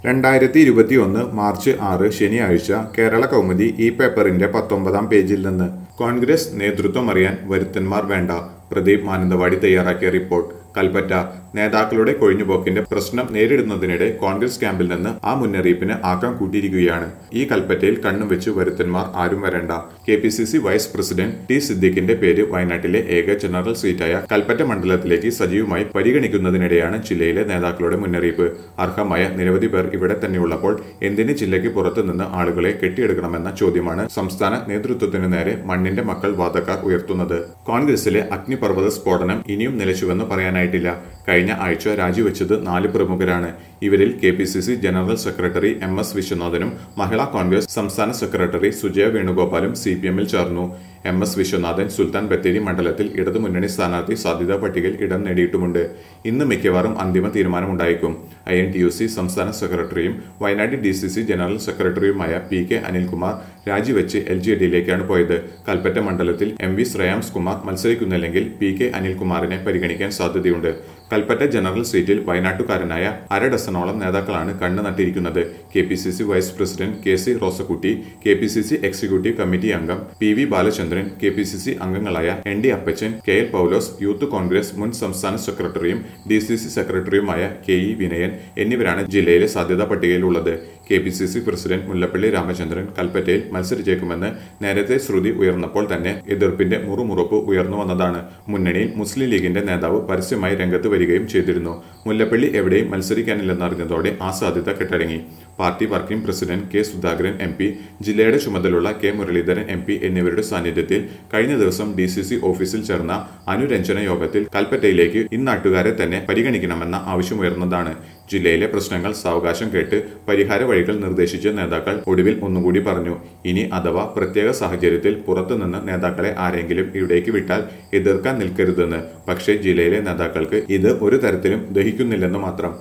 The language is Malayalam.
രണ്ടായിരത്തി ഇരുപത്തി ഒന്ന് മാർച്ച് ആറ് ശനിയാഴ്ച കേരള കൗമുദി ഈ പേപ്പറിന്റെ പത്തൊമ്പതാം പേജിൽ നിന്ന് കോൺഗ്രസ് നേതൃത്വം അറിയാൻ വരുത്തന്മാർ വേണ്ട പ്രദീപ് മാനന്തവാടി തയ്യാറാക്കിയ റിപ്പോർട്ട് കൽപ്പറ്റ നേതാക്കളുടെ കൊഴിഞ്ഞുപോക്കിന്റെ പ്രശ്നം നേരിടുന്നതിനിടെ കോൺഗ്രസ് ക്യാമ്പിൽ നിന്ന് ആ മുന്നറിയിപ്പിന് ആക്കം കൂട്ടിയിരിക്കുകയാണ് ഈ കൽപ്പറ്റയിൽ കണ്ണും വെച്ച് വരുത്തന്മാർ ആരും വരണ്ട K P C C vice president T സിദ്ദിഖിന്റെ പേര് വയനാട്ടിലെ ഏക ജനറൽ സീറ്റായ കൽപ്പറ്റ മണ്ഡലത്തിലേക്ക് സജീവമായി പരിഗണിക്കുന്നതിനിടെയാണ് ജില്ലയിലെ നേതാക്കളുടെ മുന്നറിയിപ്പ് അർഹമായ നിരവധി പേർ ഇവിടെ തന്നെയുള്ളപ്പോൾ എന്തിന് ജില്ലയ്ക്ക് പുറത്തു നിന്ന് ആളുകളെ കെട്ടിയെടുക്കണമെന്ന ചോദ്യമാണ് സംസ്ഥാന നേതൃത്വത്തിനു നേരെ മണ്ണിന്റെ മക്കൾ വാദക്കാർ ഉയർത്തുന്നത് കോൺഗ്രസിലെ അഗ്നിപർവ്വത സ്ഫോടനം ഇനിയും നിലച്ചുവെന്ന് പറയാനായിട്ടില്ല കഴിഞ്ഞ ആഴ്ച രാജിവെച്ചത് നാല് പ്രമുഖരാണ് ഇവരിൽ K P C C general secretary M S വിശ്വനാഥനും മഹിളാ കോൺഗ്രസ് സംസ്ഥാന സെക്രട്ടറി സുജയ വേണുഗോപാലും സി പി എമ്മിൽ ചേർന്നു എം എസ് വിശ്വനാഥൻ സുൽത്താൻ ബത്തേരി മണ്ഡലത്തിൽ ഇടതുമുന്നണി സ്ഥാനാർത്ഥി സാധ്യതാ പട്ടികയിൽ ഇടം നേടിയിട്ടുമുണ്ട് ഇന്ന് മിക്കവാറും അന്തിമ തീരുമാനമുണ്ടായേക്കും I N T U C സംസ്ഥാന സെക്രട്ടറിയും Wayanad D C C general സെക്രട്ടറിയുമായ പി കെ അനിൽകുമാർ രാജിവെച്ച് എൽ ജെ ഡിയിലേക്കാണ് പോയത് കൽപ്പറ്റ മണ്ഡലത്തിൽ എം വി ശ്രേയാംസ് കുമാർ മത്സരിക്കുന്നില്ലെങ്കിൽ പി കെ അനിൽകുമാറിനെ പരിഗണിക്കാൻ സാധ്യതയുണ്ട് കൽപ്പറ്റ ജനറൽ സീറ്റിൽ വയനാട്ടുകാരനായ അര ഡസനോളം നേതാക്കളാണ് കണ്ണു നട്ടിരിക്കുന്നത് K P C C vice president K C Rosakutty K P C C executive committee അംഗം P V Balachandran K P C C അംഗങ്ങളായ N D Appachan K L Paulose youth Congress മുൻ സംസ്ഥാന സെക്രട്ടറിയും ഡി സി സി സെക്രട്ടറിയുമായ കെ ഇ വിനയൻ എന്നിവരാണ് ജില്ലയിലെ സാധ്യതാ പട്ടികയിലുള്ളത് K P C C president Mullappally Ramachandran കൽപ്പറ്റയിൽ മത്സരിച്ചേക്കുമെന്ന് നേരത്തെ ശ്രുതി ഉയർന്നപ്പോൾ തന്നെ എതിർപ്പിന്റെ മുറുമുറുപ്പ് ഉയർന്നു വന്നതാണ് മുന്നണിയിൽ മുസ്ലിം ലീഗിന്റെ നേതാവ് പരസ്യമായി രംഗത്ത് വരികയും ചെയ്തിരുന്നു മുല്ലപ്പള്ളി എവിടെയും മത്സരിക്കാനില്ലെന്നറിഞ്ഞതോടെ ആ സാധ്യത കെട്ടടങ്ങി party working president K Sudhakaran M P ജില്ലയുടെ ചുമതലയുള്ള കെ മുരളീധരൻ എം പി എന്നിവരുടെ സാന്നിധ്യത്തിൽ കഴിഞ്ഞ ദിവസം ഡി സി സി ഓഫീസിൽ ചേർന്ന അനുരഞ്ജന യോഗത്തിൽ കൽപ്പറ്റയിലേക്ക് ഇന്നാട്ടുകാരെ തന്നെ പരിഗണിക്കണമെന്ന ആവശ്യമുയർന്നതാണ് ജില്ലയിലെ പ്രശ്നങ്ങൾ സാവകാശം കേട്ട് പരിഹാര വഴികൾ നിർദ്ദേശിച്ച നേതാക്കൾ ഒടുവിൽ ഒന്നുകൂടി പറഞ്ഞു ഇനി അഥവാ പ്രത്യേക സാഹചര്യത്തിൽ പുറത്തുനിന്ന് നേതാക്കളെ ആരെങ്കിലും ഇവിടേക്ക് വിട്ടാൽ എതിർക്കാൻ നിൽക്കരുതെന്ന് പക്ഷേ ജില്ലയിലെ നേതാക്കൾക്ക് ഇത് ഒരു തരത്തിലും ദഹിക്കുന്നില്ലെന്ന് മാത്രം